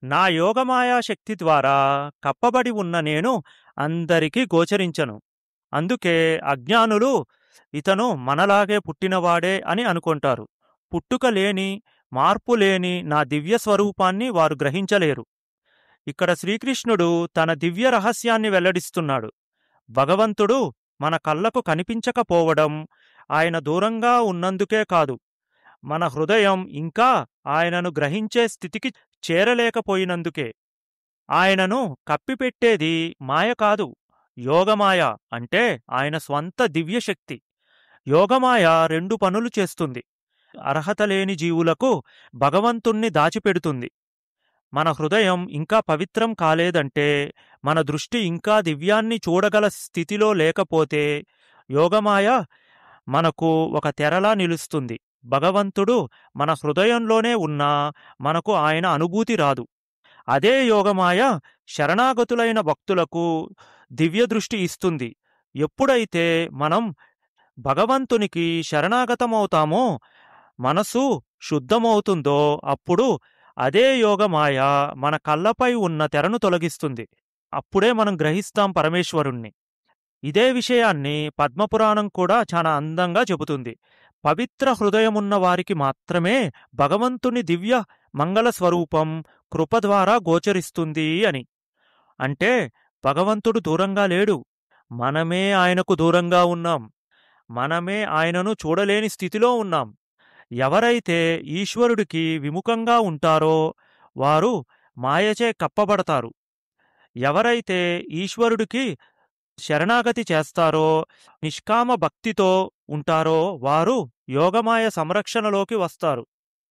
నా యోగమాయా శక్తి ద్వారా కప్పబడి ఉన్న నేను అందరికీ గోచరించను అందుకే అజ్ఞానులు ఇతను మనలాగే పుట్టినవాడే అని అనుకుంటారు పుట్టుక లేని మార్పు లేని నా దివ్య స్వరూపాన్ని వారు గ్రహించలేరు ఇక్కడ శ్రీకృష్ణుడు తన దివ్య రహస్యాన్ని వెల్లడిస్తున్నాడు భగవంతుడు మన కళ్ళకు కనిపించకపోవడం ఆయన దూరంగా ఉన్నందుకే కాదు మన హృదయం ఇంకా ఆయనను గ్రహించే స్థితికి చేరలేకపోయినందుకే ఆయనను కప్పిపెట్టేది మాయ కాదు యోగమాయ అంటే ఆయన స్వంత దివ్యశక్తి యోగమాయ రెండు పనులు చేస్తుంది అర్హత లేని జీవులకు భగవంతుణ్ణి దాచిపెడుతుంది మన హృదయం ఇంకా పవిత్రం కాలేదంటే మన దృష్టి ఇంకా దివ్యాన్ని చూడగల స్థితిలో లేకపోతే యోగమాయ మనకు ఒక తెరలా నిలుస్తుంది భగవంతుడు మన హృదయంలోనే ఉన్నా మనకు ఆయన అనుభూతి రాదు అదే యోగమాయ శరణాగతులైన భక్తులకు దివ్య దృష్టి ఇస్తుంది ఎప్పుడైతే మనం భగవంతునికి శరణాగతమవుతామో మనసు శుద్ధమవుతుందో అప్పుడు అదే యోగమాయ మన కళ్ళపై ఉన్న తెరను తొలగిస్తుంది అప్పుడే మనం గ్రహిస్తాం పరమేశ్వరుణ్ణి ఇదే విషయాన్ని పద్మపురాణం కూడా చాలా అందంగా చెబుతుంది పవిత్ర హృదయమున్న వారికి మాత్రమే భగవంతుని దివ్య మంగళ స్వరూపం కృప ద్వారా గోచరిస్తుంది అని అంటే భగవంతుడు దూరంగా లేడు మనమే ఆయనకు దూరంగా ఉన్నాం మనమే ఆయనను చూడలేని స్థితిలో ఉన్నాం ఎవరైతే ఈశ్వరుడికి విముఖంగా ఉంటారో వారు మాయచే కప్పబడతారు ఎవరైతే ఈశ్వరుడికి శరణాగతి చేస్తారో నిష్కామ భక్తితో ఉంటారో వారు యోగమాయ సంరక్షణలోకి వస్తారు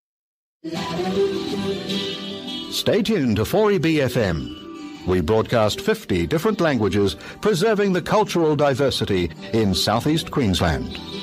Stay tuned to 4EBFM. We broadcast 50 different languages, preserving the cultural diversity in southeast Queensland.